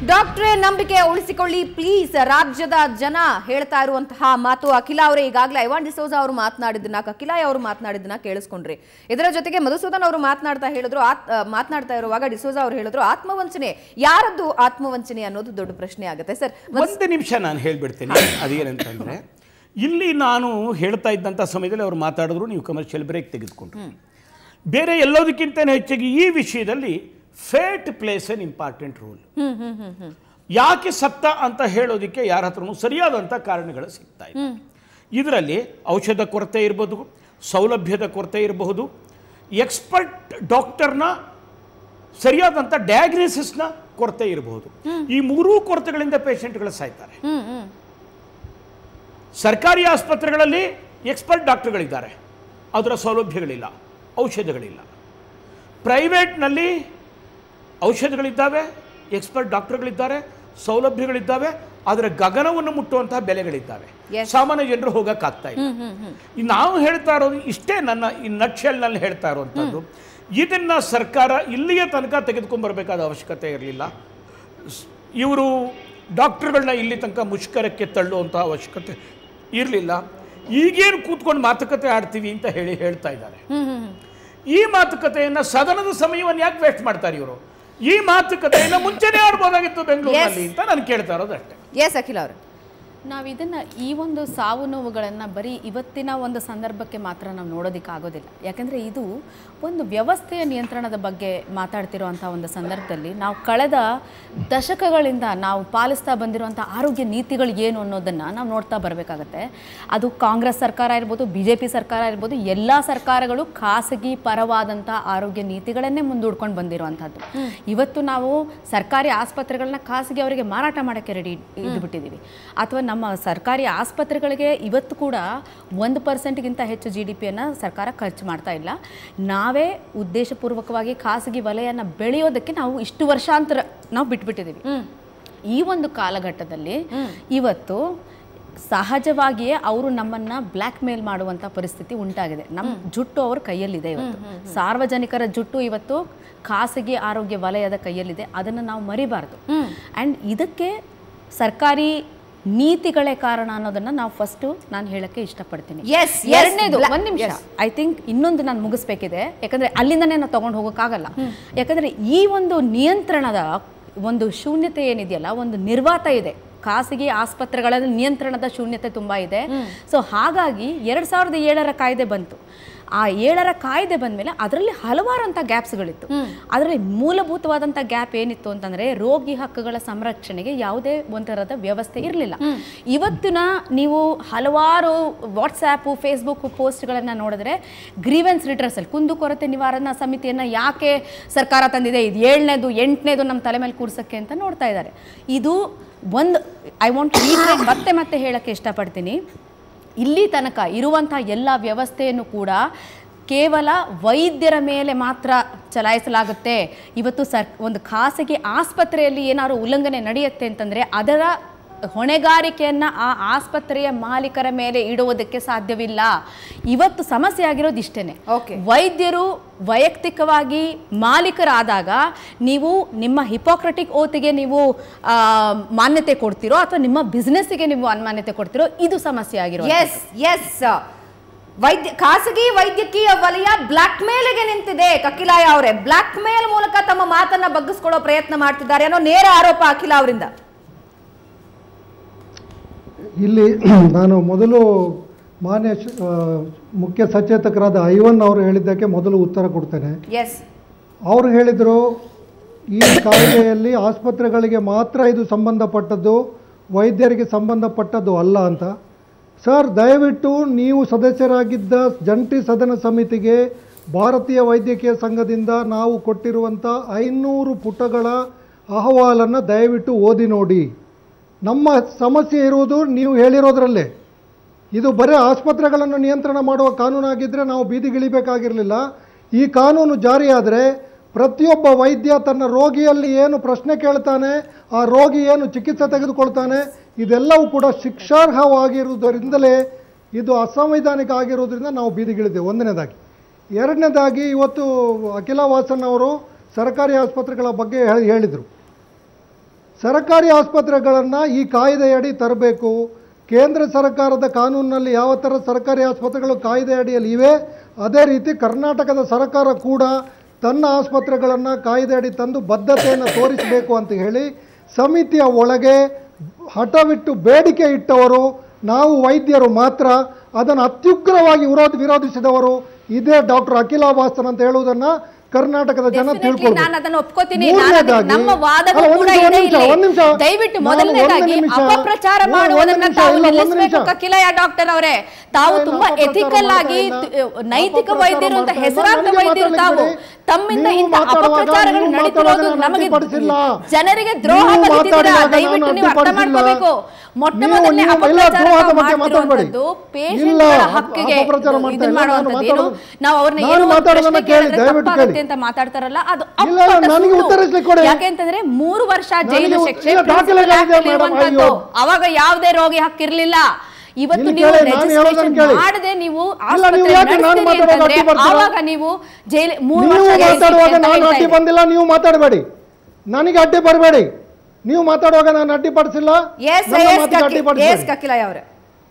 ಡಾಕ್ಟ್ರೇ ನಂಬಿಕೆ ಉಳಿಸಿಕೊಳ್ಳಿ ಪ್ಲೀಸ್ ರಾಜ್ಯದ ಜನ ಹೇಳ್ತಾ ಇರುವಂತಹ ಮಾತು ಅಖಿಲ ಅವರೇ ಈಗಾಗಲೇ ಐವಾನ್ ಡಿಸೋಜಾ ಅವರು ಮಾತನಾಡಿದ್ದನ್ನ ಕಕಿಲಾಯ್ ಅವರು ಮಾತನಾಡಿದ್ದನ್ನ ಕೇಳಿಸ್ಕೊಂಡ್ರಿ ಇದರ ಜೊತೆಗೆ ಮಧುಸೂದನ್ ಅವರು ಮಾತನಾಡ್ತಾ ಹೇಳಿದ್ರು ಆತ್- ಆ, ಮಾತನಾಡ್ತಾ ಇರುವಾಗ ಡಿಸೋಜಾ ಅವರು ಹೇಳಿದ್ರು ಆತ್ಮವಂಚನೆ ಯಾರದ್ದು ಆತ್ಮವಂಚನೆ ಅನ್ನೋದು ದೊಡ್ಡ ಪ್ರಶ್ನೆ ಆಗುತ್ತೆ ಸರ್ ಒಂದು ನಿಮಿಷ ನಾನು ಹೇಳ್ಬಿಡ್ತೀನಿ ಅದೇನಂತಂದರೆ ಇಲ್ಲಿ ನಾನು ಹೇಳ್ತಾ ಇದ್ದಂಥ ಸಮಯದಲ್ಲಿ ಅವ್ರು ಮಾತಾಡಿದ್ರು ನೀವು ಕಮರ್ಷಿಯಲ್ ಬ್ರೇಕ್ ತೆಗೆದುಕೊಂಡ್ರು ಬೇರೆ ಎಲ್ಲದಕ್ಕಿಂತ ಹೆಚ್ಚಾಗಿ ಈ ವಿಷಯದಲ್ಲಿ fate plays an important role ಯಾಕೆ ಸತ್ತ ಅಂತ ಹೇಳೋದಕ್ಕೆ ಯಾರ ಹತ್ರನೂ ಸರಿಯಾದಂಥ ಕಾರಣಗಳು ಸಿಗ್ತಾ ಇದೆ ಇದರಲ್ಲಿ ಔಷಧ ಕೊರತೆ ಇರ್ಬೋದು ಸೌಲಭ್ಯದ ಕೊರತೆ ಇರಬಹುದು ಎಕ್ಸ್ಪರ್ಟ್ ಡಾಕ್ಟರ್ನ ಸರಿಯಾದಂಥ ಡಯಾಗ್ನೋಸಿಸ್ನ ಕೊರತೆ ಇರಬಹುದು ಈ ಮೂರೂ ಕೊರತೆಗಳಿಂದ ಪೇಷಂಟ್ಗಳು ಸಾಯ್ತಾರೆ ಸರ್ಕಾರಿ ಆಸ್ಪತ್ರೆಗಳಲ್ಲಿ ಎಕ್ಸ್ಪರ್ಟ್ ಡಾಕ್ಟರ್ಗಳಿದ್ದಾರೆ ಅದರ ಸೌಲಭ್ಯಗಳಿಲ್ಲ ಔಷಧಗಳಿಲ್ಲ ಪ್ರೈವೇಟ್ನಲ್ಲಿ ಔಷಧಗಳಿದ್ದಾವೆ ಎಕ್ಸ್ಪರ್ಟ್ ಡಾಕ್ಟರ್ಗಳಿದ್ದಾರೆ ಸೌಲಭ್ಯಗಳಿದ್ದಾವೆ ಅದರ ಗಗನವನ್ನು ಮುಟ್ಟುವಂತಹ ಬೆಲೆಗಳಿದ್ದಾವೆ Yes. ಸಾಮಾನ್ಯ ಜನರು ಹೋಗಕ್ಕಾಗ್ತಾ ಇಲ್ಲ ಈ ನಾವು ಹೇಳ್ತಾ ಇರೋದು ಇಷ್ಟೇ ನನ್ನ ಈ ನಟ್ಶೆಲ್ನಲ್ಲಿ ಹೇಳ್ತಾ ಇರುವಂಥದ್ದು ಇದನ್ನ ಸರ್ಕಾರ ಇಲ್ಲಿಯ ತನಕ ತೆಗೆದುಕೊಂಡು ಬರಬೇಕಾದ ಅವಶ್ಯಕತೆ ಇರಲಿಲ್ಲ ಇವರು ಡಾಕ್ಟರ್ಗಳನ್ನ ಇಲ್ಲಿ ತನಕ ಮುಷ್ಕರಕ್ಕೆ ತಳ್ಳುವಂಥ ಅವಶ್ಯಕತೆ ಇರಲಿಲ್ಲ ಈಗೇನು ಕೂತ್ಕೊಂಡು ಮಾತುಕತೆ ಆಡ್ತೀವಿ ಅಂತ ಹೇಳಿ ಹೇಳ್ತಾ ಇದ್ದಾರೆ ಈ ಮಾತುಕತೆಯನ್ನ ಸದನದ ಸಮಯವನ್ನು ಯಾಕೆ ವೇಸ್ಟ್ ಮಾಡ್ತಾರೆ ಇವರು ಈ ಮಾತುಕತೆಯನ್ನ ಮುಂಚೆನೇ ಆಡ್ಬೋದಾಗಿತ್ತು ಬೆಂಗಳೂರಿನಲ್ಲಿ ಅಂತ ನಾನು ಕೇಳ್ತಾ ಇರೋದು ಅಷ್ಟೇ ಎಸ್ ಅಖಿಲ ಅವರು ನಾವು ಇದನ್ನ ಈ ಒಂದು ಸಾವು ನೋವುಗಳನ್ನು ಬರೀ ಇವತ್ತಿನ ಒಂದು ಸಂದರ್ಭಕ್ಕೆ ಮಾತ್ರ ನಾವು ನೋಡೋದಕ್ಕಾಗೋದಿಲ್ಲ ಯಾಕಂದರೆ ಇದು ಒಂದು ವ್ಯವಸ್ಥೆಯ ನಿಯಂತ್ರಣದ ಬಗ್ಗೆ ಮಾತಾಡ್ತಿರುವಂಥ ಒಂದು ಸಂದರ್ಭದಲ್ಲಿ ನಾವು ಕಳೆದ ದಶಕಗಳಿಂದ ನಾವು ಪಾಲಿಸ್ತಾ ಬಂದಿರುವಂಥ ಆರೋಗ್ಯ ನೀತಿಗಳು ಏನು ಅನ್ನೋದನ್ನು ನಾವು ನೋಡ್ತಾ ಬರಬೇಕಾಗತ್ತೆ ಅದು ಕಾಂಗ್ರೆಸ್ ಸರ್ಕಾರ ಇರ್ಬೋದು ಬಿ ಜೆ ಪಿ ಸರ್ಕಾರ ಇರ್ಬೋದು ಎಲ್ಲ ಸರ್ಕಾರಗಳು ಖಾಸಗಿ ಪರವಾದಂಥ ಆರೋಗ್ಯ ನೀತಿಗಳನ್ನೇ ಮುಂದೂಡ್ಕೊಂಡು ಬಂದಿರುವಂಥದ್ದು ಇವತ್ತು ನಾವು ಸರ್ಕಾರಿ ಆಸ್ಪತ್ರೆಗಳನ್ನ ಖಾಸಗಿ ಅವರಿಗೆ ಮಾರಾಟ ಮಾಡೋಕ್ಕೆ ರೆಡಿ ಇದ್ಬಿಟ್ಟಿದ್ದೀವಿ ಅಥವಾ ನಮ್ಮ ಸರ್ಕಾರಿ ಆಸ್ಪತ್ರೆಗಳಿಗೆ ಇವತ್ತು ಕೂಡ ಒಂದು ಪರ್ಸೆಂಟ್ಗಿಂತ ಹೆಚ್ಚು ಜಿ ಡಿ ಪಿಯನ್ನು ಸರ್ಕಾರ ಖರ್ಚು ಮಾಡ್ತಾ ಇಲ್ಲ ನಾವೇ ಉದ್ದೇಶಪೂರ್ವಕವಾಗಿ ಖಾಸಗಿ ವಲಯನ ಬೆಳೆಯೋದಕ್ಕೆ ನಾವು ಇಷ್ಟು ವರ್ಷಾಂತರ ನಾವು ಬಿಟ್ಬಿಟ್ಟಿದ್ದೀವಿ ಈ ಒಂದು ಕಾಲಘಟ್ಟದಲ್ಲಿ ಇವತ್ತು ಸಹಜವಾಗಿಯೇ ಅವರು ನಮ್ಮನ್ನ ಬ್ಲ್ಯಾಕ್ ಮೇಲ್ ಮಾಡುವಂತ ಪರಿಸ್ಥಿತಿ ಉಂಟಾಗಿದೆ ನಮ್ಮ ಜುಟ್ಟು ಅವ್ರ ಕೈಯಲ್ಲಿದೆ ಇವತ್ತು ಸಾರ್ವಜನಿಕರ ಜುಟ್ಟು ಇವತ್ತು ಖಾಸಗಿ ಆರೋಗ್ಯ ವಲಯದ ಕೈಯಲ್ಲಿದೆ ಅದನ್ನು ನಾವು ಮರಿಬಾರ್ದು ಆ್ಯಂಡ್ ಇದಕ್ಕೆ ಸರ್ಕಾರಿ ನೀತಿಗಳೇ ಕಾರಣ ಅನ್ನೋದನ್ನ ನಾವು ಫಸ್ಟ್ ನಾನು ಹೇಳಕ್ಕೆ ಇಷ್ಟಪಡ್ತೀನಿ Yes, yes, ಎರಡನೇದು bla- ಒಂದ್ ನಿಮಿಷ ಐ ಥಿಂಕ್ ಇನ್ನೊಂದು ನಾನು ಮುಗಿಸ್ಬೇಕಿದೆ ಯಾಕಂದ್ರೆ ಅಲ್ಲಿಂದನೇ ನಾವು ತಗೊಂಡು ಹೋಗೋಕ್ಕಾಗಲ್ಲ ಯಾಕಂದ್ರೆ ಈ ಒಂದು ನಿಯಂತ್ರಣದ ಒಂದು ಶೂನ್ಯತೆ ಏನಿದೆಯಲ್ಲ ಒಂದು ನಿರ್ವಾತ ಇದೆ ಖಾಸಗಿ ಆಸ್ಪತ್ರೆಗಳಲ್ಲಿ ನಿಯಂತ್ರಣದ ಶೂನ್ಯತೆ ತುಂಬಾ ಇದೆ ಸೊ ಹಾಗಾಗಿ ಎರಡ್ ಸಾವಿರದ ಏಳರ ಕಾಯ್ದೆ ಬಂತು ಆ ಏಳರ ಕಾಯ್ದೆ ಬಂದ್ಮೇಲೆ ಅದರಲ್ಲಿ ಹಲವಾರು ಅಂತ ಗ್ಯಾಪ್ಸ್ಗಳಿತ್ತು ಅದರಲ್ಲಿ ಮೂಲಭೂತವಾದಂಥ ಗ್ಯಾಪ್ ಏನಿತ್ತು ಅಂತಂದ್ರೆ ರೋಗಿ ಹಕ್ಕುಗಳ ಸಂರಕ್ಷಣೆಗೆ ಯಾವುದೇ ಒಂಥರದ ವ್ಯವಸ್ಥೆ ಇರಲಿಲ್ಲ ಇವತ್ತಿನ ನೀವು ಹಲವಾರು ವಾಟ್ಸ್ಆ್ಯಪು ಫೇಸ್ಬುಕ್ ಪೋಸ್ಟ್ಗಳನ್ನು ನೋಡಿದ್ರೆ ಗ್ರೀವೆನ್ಸ್ ರಿಟ್ರಸಲ್ ಕುಂದುಕೊರತೆ ನಿವಾರಣಾ ಸಮಿತಿಯನ್ನು ಯಾಕೆ ಸರ್ಕಾರ ತಂದಿದೆ ಇದು ಏಳನೇದು ಎಂಟನೇದು ನಮ್ಮ ತಲೆ ಮೇಲೆ ಕೂರ್ಸಕ್ಕೆ ಅಂತ ನೋಡ್ತಾ ಇದ್ದಾರೆ ಇದು ಒಂದು ಐ ವಾಂಟ್ ರೀಟ್ರೇಟ್ ಮತ್ತೆ ಮತ್ತೆ ಹೇಳಕ್ಕೆ ಇಷ್ಟಪಡ್ತೀನಿ ಇಲ್ಲಿ ತನಕ ಇರುವಂಥ ಎಲ್ಲ ವ್ಯವಸ್ಥೆಯನ್ನು ಕೂಡ ಕೇವಲ ವೈದ್ಯರ ಮೇಲೆ ಮಾತ್ರ ಚಲಾಯಿಸಲಾಗುತ್ತೆ ಇವತ್ತು ಸರ್ ಒಂದು ಖಾಸಗಿ ಆಸ್ಪತ್ರೆಯಲ್ಲಿ ಏನಾದ್ರು ಉಲ್ಲಂಘನೆ ನಡೆಯುತ್ತೆ ಅಂತಂದರೆ ಅದರ ಹೊಣೆಗಾರಿಕೆಯನ್ನು ಆ ಆಸ್ಪತ್ರೆಯ ಮಾಲೀಕರ ಮೇಲೆ ಇಡುವುದಕ್ಕೆ ಸಾಧ್ಯವಿಲ್ಲ ಇವತ್ತು ಸಮಸ್ಯೆ ಆಗಿರೋದು ಇಷ್ಟೇನೆ Okay. ವೈದ್ಯರು ವೈಯಕ್ತಿಕವಾಗಿ ಮಾಲೀಕರಾದಾಗ ನೀವು ನಿಮ್ಮ ಹಿಪೋಕ್ರಟಿಕ್ ಓತಿಗೆ ನೀವು ಆ, ಮಾನ್ಯತೆ ಕೊಡ್ತಿರೋ ಅಥವಾ ನಿಮ್ಮ ಬಿಸ್ನೆಸ್ಸಿಗೆ ನೀವು ಮಾನ್ಯತೆ ಕೊಡ್ತಿರೋ ಇದು ಸಮಸ್ಯೆ ಆಗಿರೋ ಎಸ್ ಎಸ್ ವೈದ್ಯ ಖಾಸಗಿ ವೈದ್ಯಕೀಯ ವಲಯ ಬ್ಲಾಕ್ ಮೇಲ್ಗೆ ನಿಂತಿದೆ ಕಕಿಲಾಯ ಅವರೇ ಬ್ಲಾಕ್ ಮೇಲ್ ಮೂಲಕ ತಮ್ಮ ಮಾತನ್ನ ಬಗ್ಗಿಸ್ಕೊಳ್ಳೋ ಪ್ರಯತ್ನ ಮಾಡ್ತಿದ್ದಾರೆ ಅನ್ನೋ ನೇರ ಆರೋಪ ಅಖಿಲ ಅವರಿಂದ ಇಲ್ಲಿ ನಾನು ಮೊದಲು ಮಾನ್ಯ ಶ- ಆ, ಮುಖ್ಯ ಸಚೇತಕರಾದ ಐವನ್ ಅವರು ಹೇಳಿದ್ದಕ್ಕೆ ಮೊದಲು ಉತ್ತರ ಕೊಡ್ತೇನೆ ಎಸ್ ಅವರು ಹೇಳಿದರು ಈ ಕಾಯ್ದೆಯಲ್ಲಿ ಆಸ್ಪತ್ರೆಗಳಿಗೆ ಮಾತ್ರ ಇದು ಸಂಬಂಧಪಟ್ಟದ್ದು ವೈದ್ಯರಿಗೆ ಸಂಬಂಧಪಟ್ಟದ್ದು ಅಲ್ಲ ಅಂತ ಸರ್ ದಯವಿಟ್ಟು ನೀವು ಸದಸ್ಯರಾಗಿದ್ದ ಜಂಟಿ ಸದನ ಸಮಿತಿಗೆ ಭಾರತೀಯ ವೈದ್ಯಕೀಯ ಸಂಘದಿಂದ ನಾವು ಕೊಟ್ಟಿರುವಂಥ ಐನೂರು ಪುಟಗಳ ಅಹವಾಲನ್ನು ದಯವಿಟ್ಟು ಓದಿ ನೋಡಿ ನಮ್ಮ ಸಮಸ್ಯೆ ಇರುವುದು ನೀವು ಹೇಳಿರೋದ್ರಲ್ಲೇ ಇದು ಬರೀ ಆಸ್ಪತ್ರೆಗಳನ್ನು ನಿಯಂತ್ರಣ ಮಾಡುವ ಕಾನೂನಾಗಿದ್ದರೆ ನಾವು ಬೀದಿಗಿಳಿಬೇಕಾಗಿರಲಿಲ್ಲ ಈ ಕಾನೂನು ಜಾರಿಯಾದರೆ ಪ್ರತಿಯೊಬ್ಬ ವೈದ್ಯ ತನ್ನ ರೋಗಿಯಲ್ಲಿ ಏನು ಪ್ರಶ್ನೆ ಕೇಳ್ತಾನೆ ಆ ರೋಗಿ ಏನು ಚಿಕಿತ್ಸೆ ತೆಗೆದುಕೊಳ್ತಾನೆ ಇದೆಲ್ಲವೂ ಕೂಡ ಶಿಕ್ಷಾರ್ಹವಾಗಿರುವುದರಿಂದಲೇ ಇದು ಅಸಂವಿಧಾನಿಕ ಆಗಿರೋದ್ರಿಂದ ನಾವು ಬೀದಿಗಿಳಿದ್ದೇವೆ ಒಂದನೇದಾಗಿ ಎರಡನೇದಾಗಿ ಇವತ್ತು ಅಖಿಲ ವಾಸನ್ ಅವರು ಸರ್ಕಾರಿ ಆಸ್ಪತ್ರೆಗಳ ಬಗ್ಗೆ ಹೇಳಿ ಹೇಳಿದರು ಸರ್ಕಾರಿ ಆಸ್ಪತ್ರೆಗಳನ್ನು ಈ ಕಾಯ್ದೆಯಡಿ ತರಬೇಕು ಕೇಂದ್ರ ಸರ್ಕಾರದ ಕಾನೂನಿನಲ್ಲಿ ಯಾವ ಥರ ಸರ್ಕಾರಿ ಆಸ್ಪತ್ರೆಗಳು ಕಾಯ್ದೆ ಅಡಿಯಲ್ಲಿ ಇವೆ ಅದೇ ರೀತಿ ಕರ್ನಾಟಕದ ಸರ್ಕಾರ ಕೂಡ ತನ್ನ ಆಸ್ಪತ್ರೆಗಳನ್ನು ಕಾಯ್ದೆ ಅಡಿ ತಂದು ಬದ್ಧತೆಯನ್ನು ತೋರಿಸಬೇಕು ಅಂತ ಹೇಳಿ ಸಮಿತಿಯ ಒಳಗೆ ಹಠವಿಟ್ಟು ಬೇಡಿಕೆ ಇಟ್ಟವರು ನಾವು ವೈದ್ಯರು ಮಾತ್ರ ಅದನ್ನು ಅತ್ಯುಗ್ರವಾಗಿ ವಿರೋಧ ವಿರೋಧಿಸಿದವರು ಇದೇ ಡಾಕ್ಟರ್ ಅಖಿಲಾ ಭಾಸ್ಕರ್ ಅಂತ ಹೇಳುವುದನ್ನ ಕರ್ನಾಟಕದ ಜನ Definitely ತಿಳ್ಕೊಳ್ಬೇಕು. ನಾನು ಅದನ್ನ ಒಪ್ಕೋತೀನಿ. ನಾನು ಅದನ್ನ- ಮೂರನೇದಾಗಿ- ನಮ್ಮ ವಾದಗಳು ಅಲ್ಲ, ಒಂದು ಕೂಡ ನಿಮಿಷ, ಇದೆ ಒಂದು ನಿಮಿಷ, ಇಲ್ಲಿ. ಒಂದು ನಿಮಿಷ. ದಯವಿಟ್ಟು ನಾನು ಮೊದಲನೇದಾಗಿ ಒಂದು ನಿಮಿಷ, ಅಪಪ್ರಚಾರ ಒಂದು ಮಾಡುವುದನ್ನ ನಿಮಿಷ, ತಾವು ಇಲ್ಲ, ಒಂದು ನಿಲ್ಲಿಸಬೇಕು ನಿಮಿಷ. ಕಕಿಲಯ ಡಾಕ್ಟರ್ ಅವರೇ ತಾವು ಇಲ್ಲ, ತುಂಬಾ ಅಪಪ್ರಚಾರ ಎಥಿಕಲ್ ಆಗಿ ಮಾಡ್ತಾ ಇಲ್ಲ. ತ- ನೈತಿಕ ಅಪಪ್ರಚಾರ ವೈದ್ಯರು ಅಂತ ಮಾಡ್ತಾ ಇಲ್ಲ. ಹೆಸರಾಂತ ನನಗೆ ವೈದ್ಯರು ತಾವು ಮಾತಾಡ್ಲಿಕ್ಕೆ ತಮ್ಮಿಂದ ನೀವು ಇಂಥ ಮಾತಾಡುವಾಗ ಅಪಪ್ರಚಾರಗಳು ನೀವು ನಡೀತಿರೋದು ಮಾತಾಡುವಾಗ ನಮಗೆ ನಾನು ಅಡ್ಡಿಪಡಿಸಿಲ್ಲ. ಜನರಿಗೆ ದ್ರೋಹ ನೀವು ಬಗೆದಿದ್ದೀರಾ ಮಾತಾಡುವಾಗ ದಯವಿಟ್ಟು ನಾನು ನೀವು ಅರ್ಥ ಅಡ್ಡಿಪಡಿಸಿಲ್ಲ. ಮಾಡ್ಕೋಬೇಕು ಮೊಟ್ಟ ನೀವು- ಮೊದಲನೇ ನೀವು ಎಲ್ಲ ಅಪಪ್ರಚಾರ ದ್ರೋಹದ ಬಗ್ಗೆ ಮಾಡ್ತಿರುವಂತದ್ದು ಮಾತಾಡ್ಬೇಡಿ. ಇಲ್ಲ, ಪೇಷಂಟ್ಗಳ ಅಪ- ಹಕ್ಕಿಗೆ ಅಪಪ್ರಚಾರ ಮಾಡ್ತಾ ಇದನ್ನ ಇಲ್ಲ, ನಾನು ಮಾಡುವಂಥದ್ದು ಏನು ಮಾತಾಡೋದು- ನಾವು ಅವ್ರನ್ನ ನಾನು ಏನೋ ಒಂದು ಮಾತಾಡೋದನ್ನ ಪ್ರಶ್ನೆ ಕೇಳಿ, ಕೇಳಿದ್ರೆ ದಯವಿಟ್ಟು ತಪ್ಪಾಗುತ್ತೆ ಕೇಳಿ. ಅಂತ ಮಾತಾಡ್ತಾರಲ್ಲ ಅದು ಇಲ್ಲ, ಅಪ್ಪಟ ನನಗೆ ಸುಳ್ಳು. ಉತ್ತರಿಸ್ಲಿಕ್ಕೆ ಕೊಡಿ. ಯಾಕೆಂತಂದ್ರೆ ಮೂರು ವರ್ಷ ಜೈಲು ನನಗೆ ಶಿಕ್ಷೆ ಇಲ್ಲ, ದಾಖಲೆಗಳಿದೆ principal act ಮೇಡಮ್, ಇರುವಂತದ್ದು. ಅಯ್ಯೋ. ಅವಾಗ ಯಾವುದೇ ರೋಗಿ ಹಕ್ಕಿರ್ಲಿಲ್ಲ ಇವತ್ತು ಇಲ್ಲಿ ನೀವು ಕೇಳಿ, ನಾನು ಹೇಳೋದನ್ನ ರಿಜಿಸ್ಟ್ರೇಷನ್ ಕೇಳಿ. ಮಾಡದೆ ನೀವು ಇಲ್ಲ, ನೀವು ಆಸ್ಪತ್ರೆ ಯಾಕೆ ನಾನು ನಡೆಸ್ತೀರಿ ಮಾತಾಡೋದು ಅಂತಂದ್ರೆ ಅಡ್ಡಿ ಬರ್ತೀರಾ? ಆವಾಗ ನೀವು ಜೈಲು ಮೂರು ನೀವು ವರ್ಷ ಜೈಲು ಶಿಕ್ಷೆ ಮಾತಾಡುವಾಗ ಅಂತ ನಾನು ಹೇಳ್ತಾ ಅಡ್ಡಿ ಇದ್ದೀರಿ. ಬಂದಿಲ್ಲ ನೀವು ಮಾತಾಡಬೇಡಿ ನನಗೆ ಅಡ್ಡಿ ಬರಬೇಡಿ ನೀವು ಮಾತಾಡುವಾಗ ನಾನು ಅಡ್ಡಿಪಡಿಸಿಲ್ಲ ಎಸ್ ನನ್ನ ಎಸ್ ಮಾತಿಗೆ ಎಸ್ ಅಡ್ಡಿಪಡಿಸಬೇಡಿ ಕಕಿಲಾಯ್ ಅವರೇ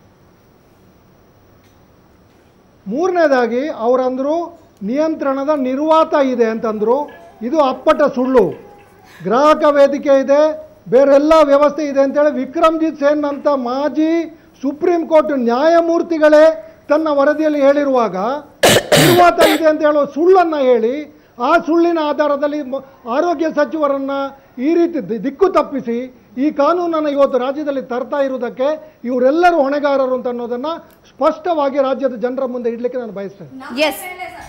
ಮೂರನೇದಾಗಿ ಅವರಂದ್ರು ನಿಯಂತ್ರಣದ ನಿರ್ವಾತ ಇದೆ ಅಂತಂದ್ರು ಇದು ಅಪ್ಪಟ ಸುಳ್ಳು ಗ್ರಾಹಕ ವೇದಿಕೆ ಇದೆ ಬೇರೆಲ್ಲ ವ್ಯವಸ್ಥೆ ಇದೆ ಅಂತೇಳಿ ವಿಕ್ರಮ್ಜಿತ್ ಸೇನ್ ಅಂತ ಮಾಜಿ ಸುಪ್ರೀಂ ಕೋರ್ಟ್ ನ್ಯಾಯಮೂರ್ತಿಗಳೇ ತನ್ನ ವರದಿಯಲ್ಲಿ ಹೇಳಿರುವಾಗ ನಿರ್ವಾತ ಇದೆ ಅಂತ ಹೇಳೋ ಸುಳ್ಳನ್ನು ಹೇಳಿ ಆ ಸುಳ್ಳಿನ ಆಧಾರದಲ್ಲಿ ಮ- ಆರೋಗ್ಯ ಸಚಿವರನ್ನ ಈ ರೀತಿ ದಿ- ದಿಕ್ಕು ತಪ್ಪಿಸಿ ಈ ಕಾನೂನನ್ನು ಇವತ್ತು ರಾಜ್ಯದಲ್ಲಿ ತರ್ತಾ ಇರುವುದಕ್ಕೆ ಇವರೆಲ್ಲರೂ ಹೊಣೆಗಾರರು ಅಂತ ಅನ್ನೋದನ್ನ ಸ್ಪಷ್ಟವಾಗಿ ರಾಜ್ಯದ ಜನರ ಮುಂದೆ ಇಡ್ಲಿಕ್ಕೆ ನಾನು ಬಯಸ್ತೇನೆ ಎಸ್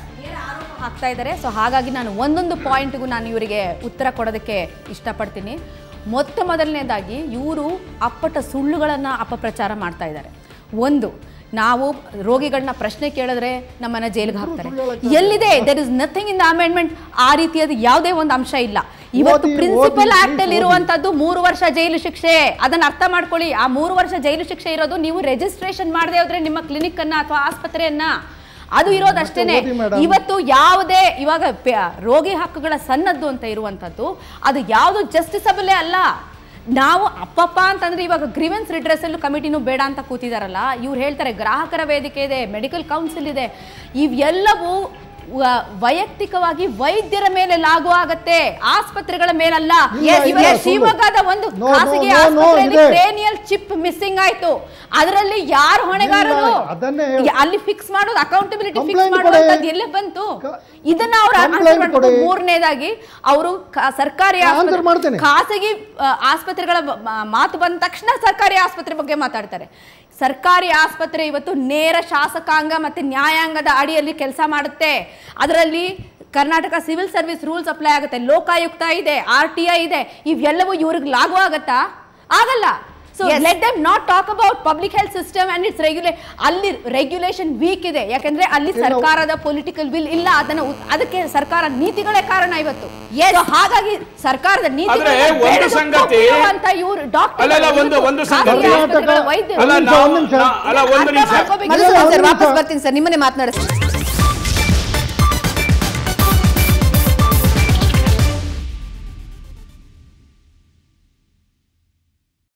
ಹಾಕ್ತಾ ಇದ್ದಾರೆ ಸೊ ಹಾಗಾಗಿ ನಾನು ಒಂದೊಂದು ಪಾಯಿಂಟ್ಗೂ ನಾನು ಇವರಿಗೆ ಉತ್ತರ ಕೊಡೋದಕ್ಕೆ ಇಷ್ಟಪಡ್ತೀನಿ ಮೊತ್ತ ಮೊದಲನೇದಾಗಿ ಇವರು ಅಪ್ಪಟ ಸುಳ್ಳುಗಳನ್ನು ಅಪಪ್ರಚಾರ ಮಾಡ್ತಾ ಇದ್ದಾರೆ ಒಂದು ನಾವು ರೋಗಿಗಳನ್ನ ಪ್ರಶ್ನೆ ಕೇಳಿದ್ರೆ ನಮ್ಮನ್ನ ಜೈಲಿಗೆ ಹಾಕ್ತಾರೆ ಎಲ್ಲಿದೆ there is nothing in the amendment ಆ ರೀತಿಯಾದ ಯಾವುದೇ ಒಂದು ಅಂಶ ಇಲ್ಲ ಇವತ್ತು ಓದಿ, ಪ್ರಿನ್ಸಿಪಲ್ ಓದಿ, ಆಕ್ಟ್ ಅಲ್ಲಿ ಓದಿ. ಇರುವಂತದ್ದು ಮೂರು ವರ್ಷ ಜೈಲು ಶಿಕ್ಷೆ ಅದನ್ನ ಅರ್ಥ ಮಾಡ್ಕೊಳ್ಳಿ ಆ ಮೂರು ವರ್ಷ ಜೈಲು ಶಿಕ್ಷೆ ಇರೋದು ನೀವು ರಿಜಿಸ್ಟ್ರೇಷನ್ ಮಾಡದೆ ಹೋದ್ರೆ ನಿಮ್ಮ ಕ್ಲಿನಿಕ್ ಅನ್ನ ಅಥವಾ ಆಸ್ಪತ್ರೆಯನ್ನ ಅದು ಇರೋದು ಅಷ್ಟೇನೆ ಓದಿ madam. ಇವತ್ತು ಯಾವುದೇ ಇವಾಗ ಪೆ- ರೋಗಿ ಹಕ್ಕುಗಳ ಸನ್ನದ್ದು ಅಂತ ಇರುವಂತದ್ದು ಅದು ಯಾವುದು ಜಸ್ಟಿಸಬಲೇ ಅಲ್ಲ ನಾವು ಅಪ್ಪಪ್ಪ ಅಂತಂದ್ರೆ ಇವಾಗ ಗ್ರೀವೆನ್ಸ್ ರಿಡ್ರೆಸಲ್ ಕಮಿಟಿನೂ ಬೇಡ ಅಂತ ಕೂತಿದಾರಲ್ಲ ಇವ್ರು ಹೇಳ್ತಾರೆ ಗ್ರಾಹಕರ ವೇದಿಕೆ ಇದೆ ಮೆಡಿಕಲ್ ಕೌನ್ಸಿಲ್ ಇದೆ ಇವೆಲ್ಲವೂ ವ- ವೈಯಕ್ತಿಕವಾಗಿ ವೈದ್ಯರ ಮೇಲೆ ಲಾಗು ಆಗತ್ತೆ ಆಸ್ಪತ್ರೆಗಳ ಮೇಲಲ್ಲ ಇಲ್ಲ, Yes, ಇಲ್ಲ, ಇವಾಗ ಸುಳ್ಳು. ಶಿವಮೊಗ್ಗದ ಒಂದು No, no, ಖಾಸಗಿ no, no, ಆಸ್ಪತ್ರೆಯಲ್ಲಿ ಇದೆ. ಕ್ರೇನಿಯಲ್ ಚಿಪ್ ಮಿಸ್ಸಿಂಗ್ ಆಯ್ತು ಅದರಲ್ಲಿ ಯಾರು ಹೊಣೆಗಾರರು ಇಲ್ಲ, ಅದನ್ನೇ ಹೇಳು. ಯ- ಅಲ್ಲಿ ಫಿಕ್ಸ್ ಮಾಡೋದು ಅಕೌಂಟಬಿಲಿಟಿ ಫಿಕ್ಸ್ Complaint ಮಾಡುವಂತದ್ದು ಕೊಡಿ. ಎಲ್ಲೇ ಬಂತು ಕ- ಇದನ್ನ ಅವ್ರು Complaint ಆನ್ಸರ್ ಮಾಡ್ಬೇಕು ಕೊಡಿ. ಮೂರನೇದಾಗಿ ಅವರು ಸರ್ಕಾರಿ ನಾನು ಆಸ್ಪತ್ರೆ- answer ಮಾಡ್ತೇನೆ. ಖಾಸಗಿ ಆ, ಆಸ್ಪತ್ರೆಗಳ ಬ- ಮ- ಮಾತು ಬಂದ ತಕ್ಷಣ ಸರ್ಕಾರಿ ಆಸ್ಪತ್ರೆ ಬಗ್ಗೆ ಮಾತಾಡ್ತಾರೆ ಸರ್ಕಾರಿ ಆಸ್ಪತ್ರೆ ಇವತ್ತು ನೇರ ಶಾಸಕಾಂಗ ಮತ್ತೆ ನ್ಯಾಯಾಂಗದ ಅಡಿಯಲ್ಲಿ ಕೆಲಸ ಮಾಡುತ್ತೆ ಅದರಲ್ಲಿ Karnataka civil service rules apply ಆಗುತ್ತೆ ಲೋಕಾಯುಕ್ತ ಇದೆ ಆರ್ ಟಿ ಐ ಇದೆ ಇವೆಲ್ಲವೂ ಇವ್ರಿಗೆ ಲಾಗು ಆಗತ್ತಾ ಆಗಲ್ಲ so let them not talk about public health system and its ರೆಗ್ಯುಲೇ ಅಲ್ಲಿ ರೆಗ್ಯುಲೇಷನ್ ವೀಕ್ ಇದೆ ಯಾಕಂದ್ರೆ ಅಲ್ಲಿ ಕೆಲವು- ಸರ್ಕಾರದ ಪೊಲಿಟಿಕಲ್ ವಿಲ್ ಇಲ್ಲ ಅದನ್ನ ಉತ್- ಅದಕ್ಕೆ ಸರ್ಕಾರ ನೀತಿಗಳೇ ಕಾರಣ ಇವತ್ತು So ಹಾಗಾಗಿ ಸರ್ಕಾರದ ಆದ್ರೆ ಒಂದು ಸಂಗತಿ- ಇವರು ಡಾಕ್ಟರ್ ಅಲ್ಲ, ಅಲ್ಲ, ಒಂದು- ಒಂದು ಸಂಗತಿ- ವೈದ್ಯರು ಅಲ್ಲ ಒಂದು ನಾವು ನಿಮಿಷ. ನಾ- ಅಲ್ಲ ಒಂದು ಅರ್ಥ ನಿಮಿಷ ಮಾಡ್ಕೋಬೇಕು. ಮಧುಸೂದನ್ ಸರ್ ಒಂದು ವಾಪಸ್ ನಿಮಿಷ. ಬರ್ತೀನಿ ಸರ್ ನಿಮ್ಮನ್ನೇ ಮಾತನಾಡಿಸ್ತೀನಿ